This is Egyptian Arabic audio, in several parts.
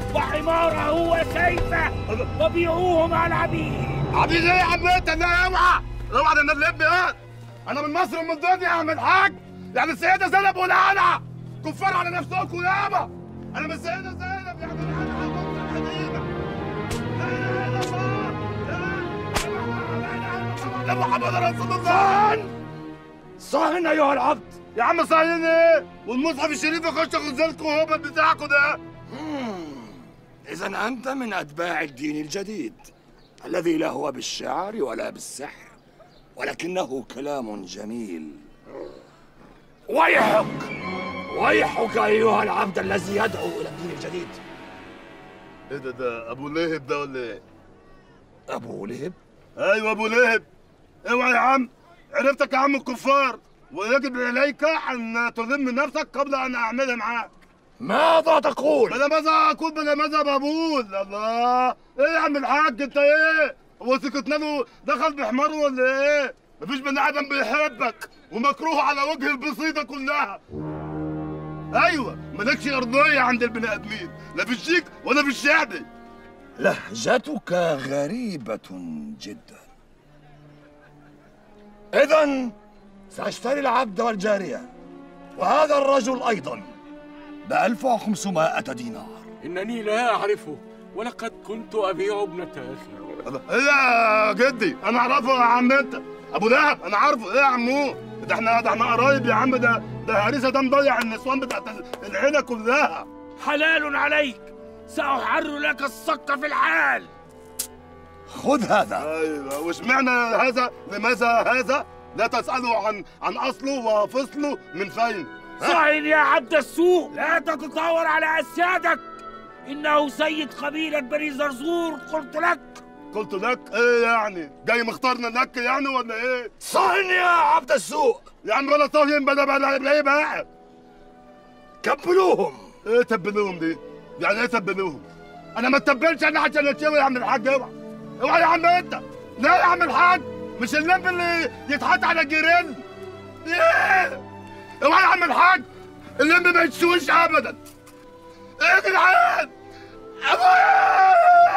وحماره وسيفه وبيعوه مع العبيد عبيد ايه يا عم انت لا اوعى اوعى ده انا اللي ابني ايه انا من مصر ومن الدنيا يا عم الحاج يعني السيده زينب ولا انا كفار على نفسكم يابا انا من السيده زينب يعني انا على مصر القديمه لا اله الا الله لا اله الا الله محمد رسول الله صهن ايها العبد يا عم صايرين ايه والمصحف الشريف يخش غزالكم هو بتاعكم ده اذا انت من اتباع الدين الجديد الذي لا هو بالشعر ولا بالسحر ولكنه كلام جميل ويحك ويحك ايها العبد الذي يدعو الى الدين الجديد ايه ده ده ابو لهب ده ولا ايه ابو لهب ايوه ابو لهب اوعى يا عم عرفتك يا عم الكفار ويجب عليك ان تذم نفسك قبل ان اعمل معاك ماذا تقول بلا ماذا اقول بلا ماذا بقول الله ايه يا عم الحاج انت ايه هو سكتنا له دخل بحمار ولا ايه مفيش بني ادم بيحبك ومكروه على وجه البسيطه كلها ايوه مالكش ارضيه عند البني ادمين لا في الشيك ولا في الشعبي لهجتك غريبة جدا إذا سأشتري العبد والجارية وهذا الرجل أيضا بألف وخمسمائة دينار إنني لا أعرفه ولقد كنت أبيع ابنة أخي الله. ايه يا جدي انا اعرفه يا عم انت ابو لهب انا عارفه ايه يا عمو ده احنا ده احنا قرايب يا عم ده ده هريسه ده مضيع النسوان بتاعت العيله كلها حلال عليك سأحر لك الصك في الحال خذ هذا ايوه واشمعنى هذا لماذا هذا لا تساله عن عن اصله وفصله من فين صهن يا عبد السوء لا تتطاول على أسيادك إنه سيد قبيلة بني زرزور قلت لك قلت لك ايه يعني جاي مختارنا لك يعني ولا ايه صهن يا عبد السوء يا عم بلا طاهين بلا بلا بلا ايه بقى كبلوهم ايه تبلوهم دي يعني ايه تبلوهم انا ما اتبلش انا عشان اتشوي يا عم الحاج اوعى اوعى يا عم انت لا يا عم الحاج مش اللمب اللي يتحط على الجيران ايه اوعى يا عم الحاج اللمب ما يتسويش ابدا ايه يا جدعان ابويا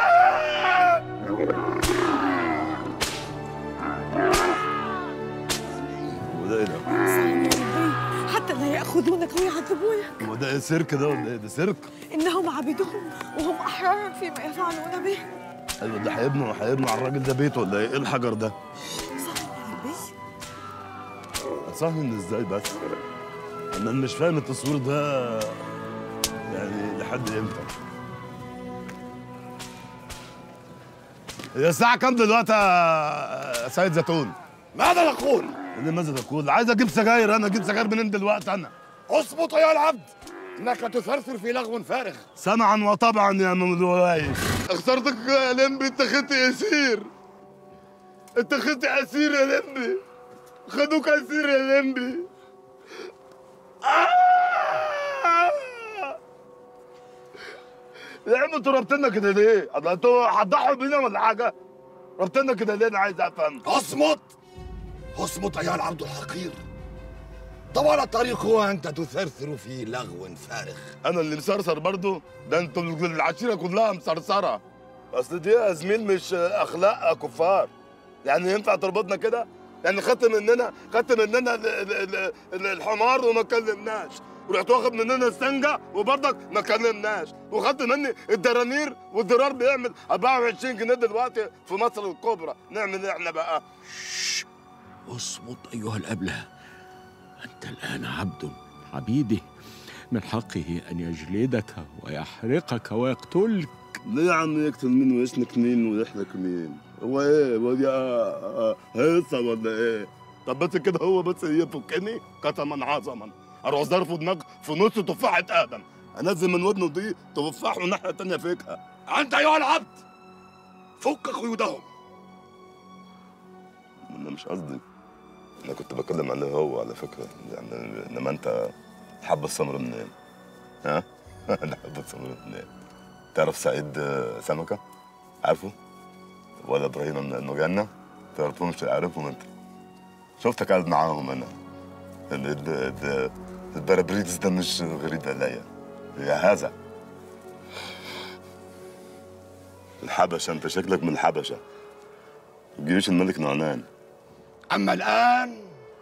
وده ايه ده؟ سلام يا ربي حتى لا يأخذونك ويعذبونك هو ده ايه سيرك ده ولا ايه؟ ده سيرك؟ إنهم عبيدهم وهم أحرار فيما يفعلون به ايوه ده هيبنوا هيبنوا على الراجل ده بيته ولا ايه؟ ايه الحجر ده؟ صحيح يا ربي اصهن ازاي بس؟ انا مش فاهم التصوير ده يعني لحد امتى؟ هي الساعة كام دلوقتي يا سيد زيتون؟ ماذا تقول؟ اللي ماذا تقول؟ عايز اجيب سجاير انا اجيب سجاير منين دلوقتي انا؟ اصمت أيها العبد إنك تثرثر في لغو فارغ سمعا وطبعا يا مملوكي اخترتك يا لمبي انت خدت اسير انت خدت اسير يا لمبي خدوك اسير يا لمبي آه! يا عم انتوا رابطيننا كده ليه؟ الله انتوا هتضحوا بينا ولا حاجه؟ رابطيننا كده ليه؟ انا عايز افهم اصمت اصمت أيها العبد الحقير طوال الطريق وأنت تثرثر في لغو فارغ انا اللي مسرسر برضو ده انتوا العشيره كلها مسرسره اصل دي يا زميل مش اخلاق كفار يعني ينفع تربطنا كده يعني خدت مننا خدت مننا ال- ال- ال- ال- الحمار وما كلمناش ورحت واخد مننا السنجه وبرضك ما كلمناش وخدت مني الدرانير والدرار بيعمل 24 جنيه دلوقتي في مصر الكبرى نعمل ايه احنا بقى اصمت أيها الأبله أنت الآن عبد عبيده من حقه أن يجلدك ويحرقك ويقتلك ليه يا عم يقتل مين ويشنك مين ويحلك مين؟ هو ايه؟ هو دي آه، آه، هيصة ولا ايه؟ طب بس كده هو بس يفكني قسما عظما اروح ظرفه دماغ في نص تفاحة ادم انزل من ودنه دي تفاح والناحية التانية فيكها أنت أيها العبد فك قيودهم انا مش قصدي انا كنت بتكلم عليه هو على فكرة يعني انما انت حب السمر منين؟ ها؟ انا حب السمر منين؟ تعرف سعيد آه، سمكة؟ عارفه؟ ولا ابراهيم من المجنة؟ تعرفهم مش عارفهم انت شفتك قاعد معاهم انا ال- ال- ال- البرابريز ده مش غريب عليا يا هذا الحبشه انت شكلك من الحبشه جيوش الملك نعنان أما الآن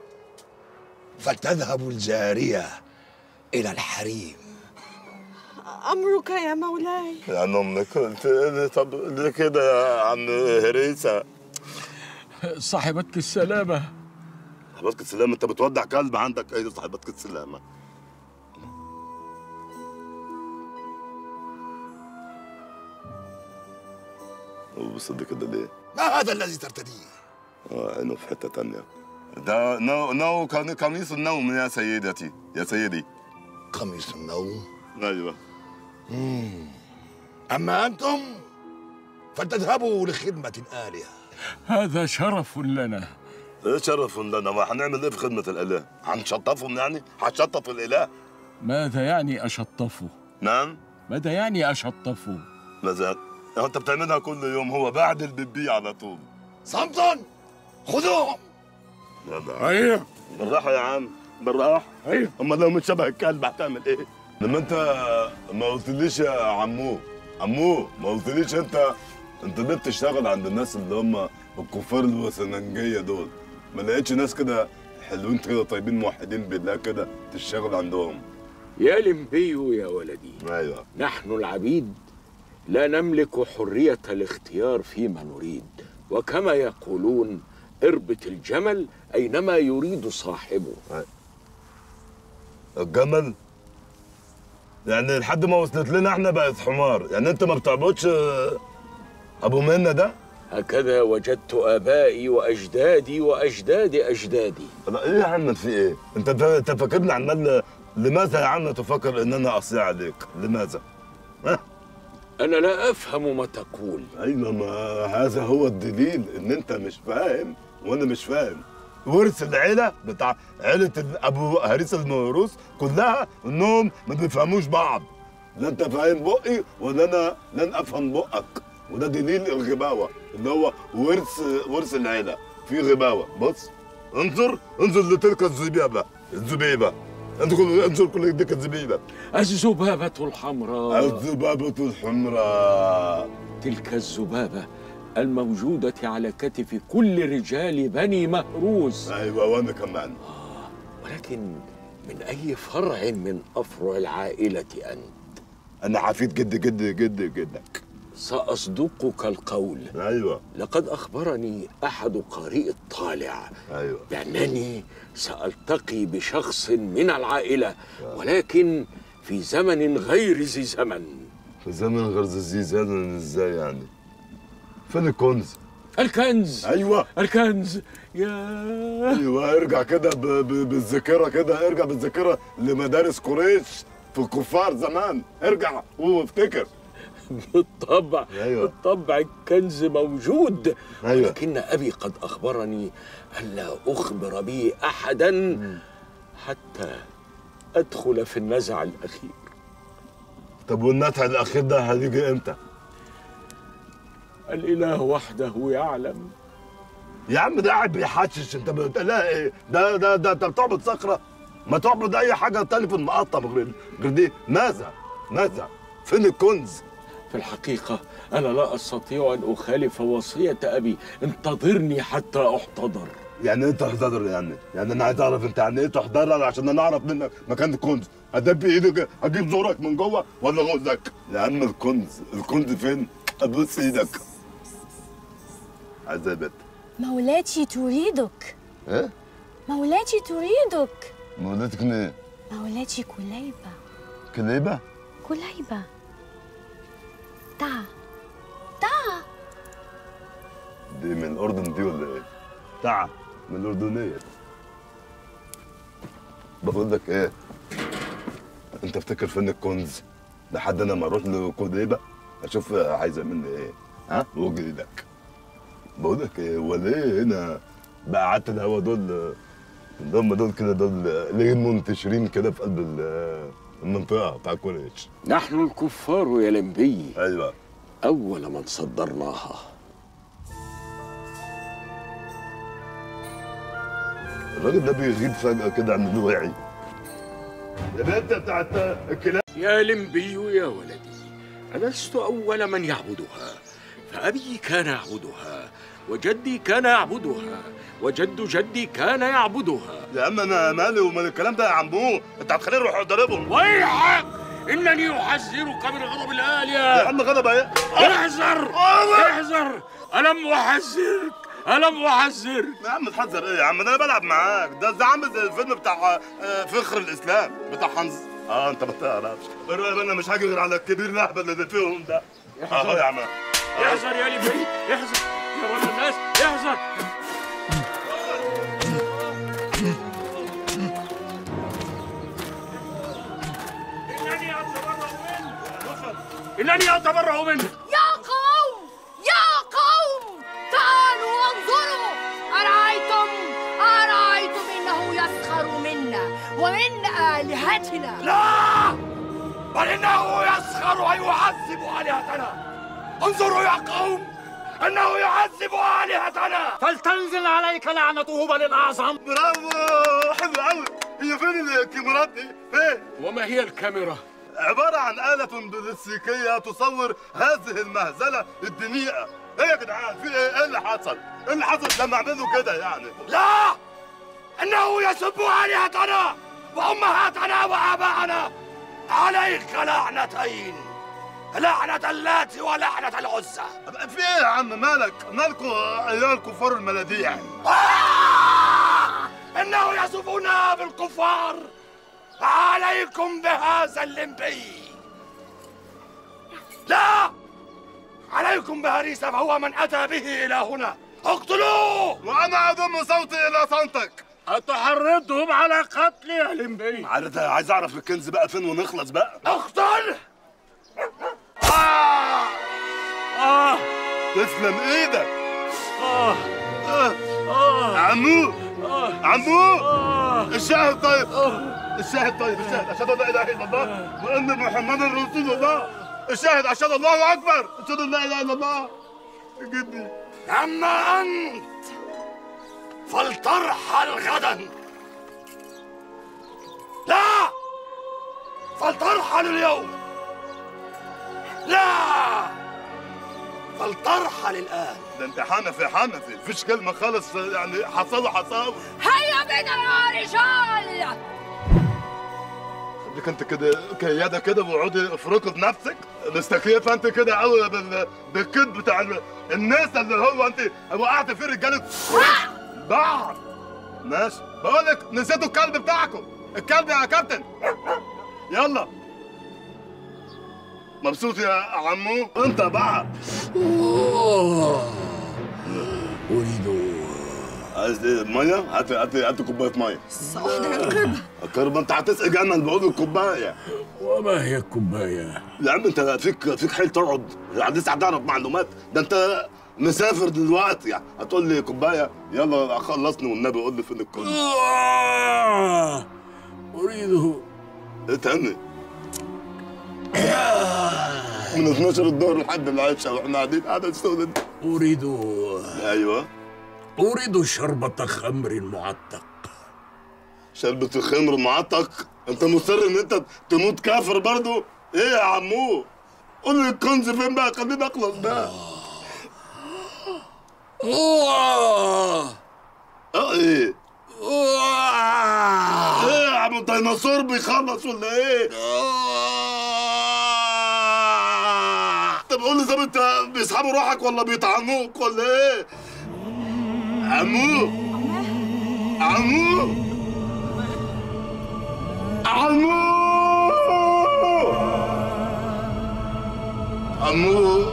فلتذهب الجارية إلى الحريم أمرك يا مولاي يا امك قلت لي طب ليه كده يا عم هريسه صاحبتك السلامة صاحبتك السلامه انت بتودع كلب عندك ايه صاحبتك السلامه بص دي كده ليه؟ ما هذا الذي ترتديه؟ اه عينه في حته تانية ده نو نو كان قميص النوم يا سيدتي يا سيدي قميص النوم ايوه أما أنتم فلتذهبوا لخدمة الآلهة هذا شرف لنا ايه شرف لنا ما هنعمل ايه في خدمه الاله؟ هنشطفهم يعني؟ هنشطف الاله؟ ماذا يعني أشطفه؟ نعم؟ ماذا يعني أشطفه؟ ماذا؟ هو انت بتعملها كل يوم هو بعد البيبي على طول صمتا خذوهم أيوه بالراحه يا عم بالراحه أيوه اما لو مش شبه الكلب هتعمل ايه؟ لما انت ما قلتليش يا عمو عمو ما قلتليش انت انت ليه بتشتغل عند الناس اللي هم الكفار الوثننجيه دول؟ ما لقيتش ناس كده حلوين كده طيبين موحدين بالله كده تشتغل عندهم يا لمبيو يا ولدي ايوه نحن العبيد لا نملك حرية الاختيار فيما نريد وكما يقولون اربط الجمل أينما يريد صاحبه الجمل يعني لحد ما وصلت لنا احنا بقت حمار يعني انت ما بتعبدش آه، ابو منة ده هكذا وجدت آبائي وأجدادي وأجداد أجدادي لا ايه يا عم في ايه انت انت فاكرني عمال لماذا يا عم تفكر ان انا اصيع عليك لماذا ها أنا لا أفهم ما تقول ايوه ما هذا هو الدليل ان انت مش فاهم وانا مش فاهم ورث العيله بتاع عيله ال- ابو هريس الموروث كلها انهم ما بيفهموش بعض لا انت فاهم بقي ولا انا لن افهم بقك وده دليل الغباوه اللي هو ورث ورث العيله في غباوه بص انظر انظر لتلك الزبيبه الزبيبه انت كل انظر كل ديك الزبيبه الذبابة الحمراء الذبابه الحمراء تلك الذبابة الموجودة على كتف كل رجال بني مهروس ايوه وانا كمان ولكن من أي فرع من أفرع العائلة أنت؟ انا حفيد جد جد جد جدك سأصدقك القول ايوه لقد أخبرني أحد قارئ الطالع ايوه بأنني سألتقي بشخص من العائلة ولكن في زمن غير ذي زمن في زمن غير زيزان ازاي يعني فين الكنز الكنز ايوه الكنز يا ايوه ارجع كده ب- ب- بالذاكره كده ارجع بالذاكره لمدارس قريش في الكفار زمان ارجع وافتكر بالطبع أيوة. بالطبع الكنز موجود أيوة. ولكن أبي قد أخبرني ألا أخبر به أحدا حتى أدخل في النزع الأخير طب والنتع الاخير ده هيجي امتى الإله وحده يعلم يا عم ده قاعد بيحشش انت بتلاقي ايه ده ده ده انت بتعبد صخره ما تعبد اي حاجه تاني في المقطم غير غير دي ماذا ماذا فين الكنز في الحقيقة أنا لا أستطيع أن أخالف وصية أبي انتظرني حتى أحتضر يعني ايه تحضر يعني؟ يعني انا عايز اعرف انت يعني ايه تحضر عشان انا اعرف منك مكان الكنز ادب ايدك اجيب زورك من جوه ولا غزك؟ يا عم الكنز الكنز فين؟ ابوس ايدك عايز ايه يا بت؟ مولاتي تريدك ايه؟ مولاتي تريدك مولاتك مين؟ مولاتي كليبة كليبه؟ كليبة تعا تعا دي من الاردن دي ولا ايه؟ تعا من الاردنيه بقول لك ايه؟ انت افتكر فين الكنز؟ لحد انا ما اروح لكليبه اشوف عايزه مني ايه؟ ها؟ واجري لك بقول لك ايه هو ليه هنا بقى قعدت الهوا دول اللي هم دول كده دول ليه منتشرين كده في قلب ال- المنطقه بتاع قريش نحن الكفار يا لمبي ايوه أول من صدرناها الراجل ده بيغيب فجاه كده عن الوعي يا بنت بتاعت الكلاب يا لمبي يا ولدي ألست أول من يعبدها فأبي كان يعبدها وجدي كان يعبدها وجد جدي كان يعبدها يا عم انا مالي ومال الكلام ده يا عمو انت هتخليني اروح اضربهم ويحك إنني أحذرك من غضب يا الآلهة عم غضب ايه احذر احذر ألم أحذرك ألم أحذرك يا عم تحذر ايه يا عم ده انا بلعب معاك ده ده عامل زي الفيلم بتاع آه، فخر الاسلام بتاع حمزه اه انت ما تعرفش الرؤيا انا مش هاجي غير على الكبير الاهبل اللي فيهم ده اه يا عم احذر يا لبي احذر يا ولد الناس احذر إنني أتبرأ منه إنني أتبرأ منه يا قوم يا قوم تعالوا وانظروا أرأيتم أرأيتم إنه يسخر منا ومن آلهتنا لا بل إنه يسخر ويعذب آلهتنا انظروا يا قوم إنه يعذب آلهتنا فلتنزل عليك لعنته بل الأعظم برافو حلو قوي هي فين الكاميرات دي؟ فين؟ وما هي الكاميرا؟ عبارة عن آلة بلاستيكية تصور هذه المهزلة الدنيئة ايه يا جدعان في ايه ايه اللي حصل؟ ايه اللي حصل لما عملوا كده يعني؟ لا إنه يسب آلهتنا وأمهاتنا وآباءنا عليك لعنتين لعنة اللات ولعنة العزى في ايه يا عم مالك؟ مالكوا ايها الكفار الملاديع؟ آه! إنه يسبنا بالكفار عليكم بهذا اللمبي لا عليكم بهريسة فهو من أتى به إلى هنا اقتلوه وانا اضم صوتي الى صمتك أتحرضهم على قتل يا لمبي عايز عايز اعرف الكنز بقى فين ونخلص بقى اقتل آه! آه تسلم ايدك آه آه. آه عمو آه عمو آه الشاهد طيب الشاهد طيب الشاهد اشهد ان لا اله الا الله وان محمدا رسول الله الشاهد اشهد الله اكبر اشهد ان لا اله الا الله جدي أما أنت فلترحل غدا لا فلترحل اليوم لا فلترحل الآن ده انت حنفي حنفي مفيش كلمه خالص يعني حصل حصاوي هيا بنا يا رجال خليك انت كده كياده كده وقعدي افركي بنفسك مستكيفه انت كده قوي بال... بالكذب بتاع ال- الناس اللي هو انت وقعت فيه رجاله بعض ماشي بقول لك نسيتوا الكلب بتاعكم الكلب يا كابتن يلا مبسوط يا عمو انت بقى أريد عايز ايه ميه هات هات هات كوبايه ميه سأحضر القربة الكربه انت هتسقي جمل بقول الكوبايه وما هي الكوباية؟ يا عم انت فيك فيك حيل تقعد يعني لسه هتعرف معلومات ده انت مسافر دلوقتي يعني هتقول لي كوبايه يلا خلصني والنبي قول لي فين الكل آه أريد ايه تاني من 12 الظهر لحد العشاء واحنا قاعدين قاعده الشغل ده أريد ايوه أريد شربة خمر معتق شربة الخمر معتق انت مصر ان انت تموت كافر برضو ايه يا عمو قول لي الكنز فين بقى خليني اخلص بقى آه اه ايه آه ايه يا عم الديناصور بيخلص ولا ايه طب قول لي طب انت بيسحبوا روحك ولا بيطعنوك ولا ايه عمو عمو عمو عمو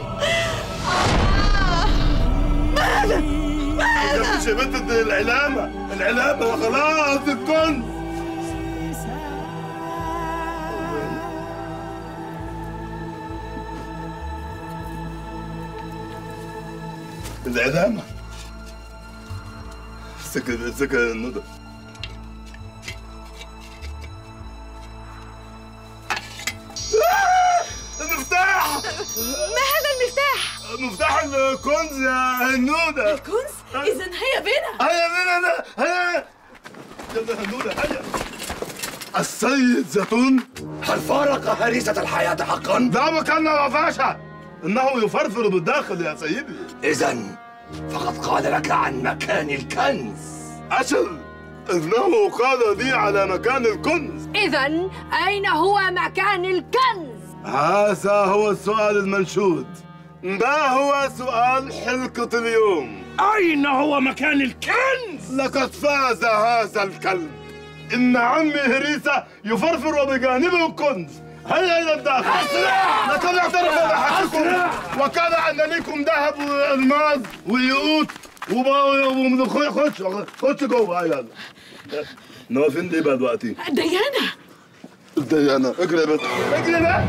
ماذا ماذا مش يا بنت دي العلامة العلامة خلاص الكنز العلامة سكر سكر الندى المفتاح ما هذا المفتاح؟ مفتاح الكنز يا هنودة الكنز؟ إذا هيا بنا هيا بينا انا هيا يلا هنودة هيا السيد زيتون هل فارق هريسة الحياة حقا؟ ده مكاننا وفاشة انه يفرفر بالداخل يا سيدي إذا فقد قال لك عن مكان الكنز أجل انه قال لي على مكان الكنز إذا أين هو مكان الكنز؟ هذا هو السؤال المنشود ما هو سؤال حلقة اليوم؟ أين هو مكان الكنز؟ لقد فاز هذا الكلب إن عمي هريسة يفرفر وبجانبه الكنز هيا إلى الداخل أسرع لقد اعترف بحقكم وكان أن لكم ذهب وألماس وياقوت وب- وخش خش خش جوه هيا نواقفين ليه بقى دلوقتي؟ ديانا ديانا اجري بس اجري بقى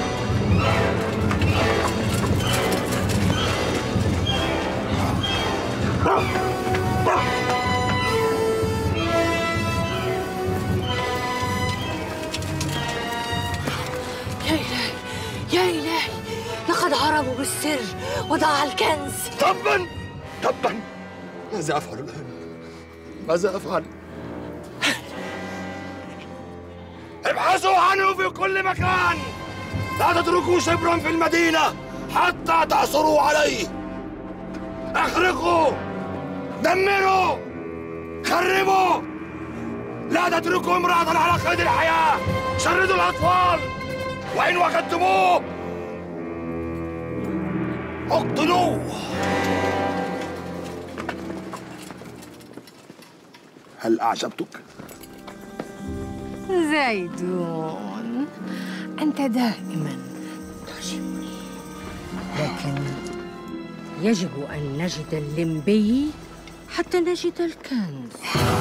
يا إلهي يا إلهي لقد هربوا بالسر وضاع الكنز تبا تبا ماذا أفعل الآن؟ ماذا أفعل؟ ابحثوا عنه في كل مكان لا تتركوا شبرا في المدينة حتى تعثروا عليه اخرقوا دمروا خربوا لا تتركوا امرأة على قيد الحياة شردوا الأطفال وإن وجدتموه اقتلوه هل أعجبتك؟ زيدون أنت دائما تعجبني لكن يجب أن نجد اللمبي حتى نجد الكنز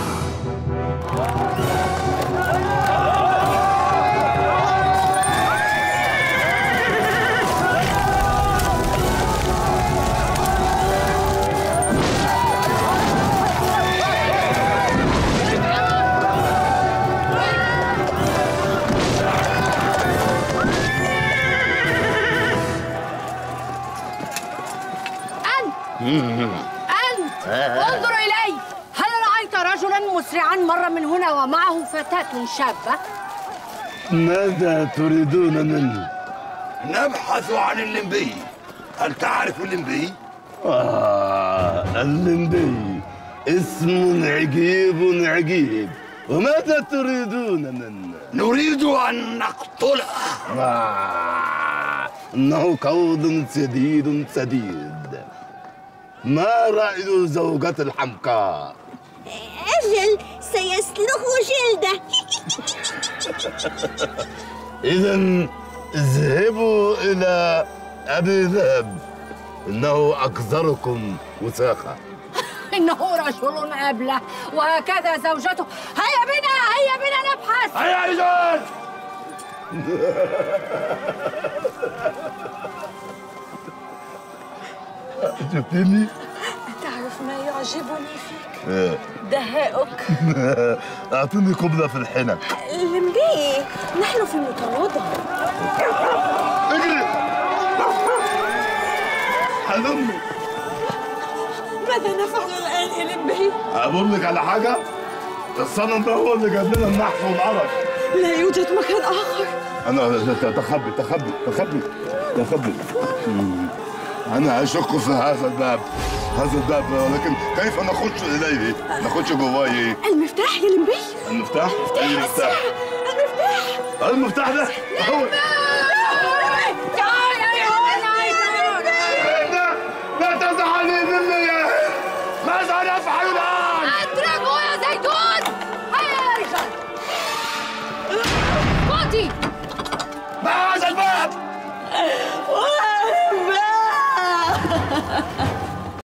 أنت أنت انظر إلي هل رأيت رجلا مسرعا مر من هنا ومعه فتاة شابة؟ ماذا تريدون مني؟ نبحث عن اللمبي هل تعرف اللمبي؟ آه اللمبي اسم عجيب عجيب وماذا تريدون منه؟ نريد أن نقتله آه إنه قول سديد سديد ما رأي زوجة الحمقاء؟ أجل سيسلخ جلده إذا اذهبوا إلى أبي ذئب إنه أكثركم وثاقة إنه رجل أبله وهكذا زوجته هيا بنا هيا بنا نبحث هيا يا رجال جبتني؟ تعرف ما يعجبني فيك إيه. دهائك أعطيني قبلة في الحنك لمبي نحن في المتواضع اجري حلمي ماذا نفعل الآن يا لمبي؟ أقول لك على حاجة الصنم ده هو اللي جاب لنا النحس والعرق لا يوجد مكان آخر أنا تخبي تخبي تخبي تخبي مم. أنا أشك في هذا الباب هذا الباب ولكن كيف نخش إليه؟ نخش جواه إيه؟ المفتاح يا لمبي المفتاح؟ أي مفتاح؟ المفتاح المفتاح ده هو تعال يا لا لا تزعلي مني يا ماذا نفعل الآن؟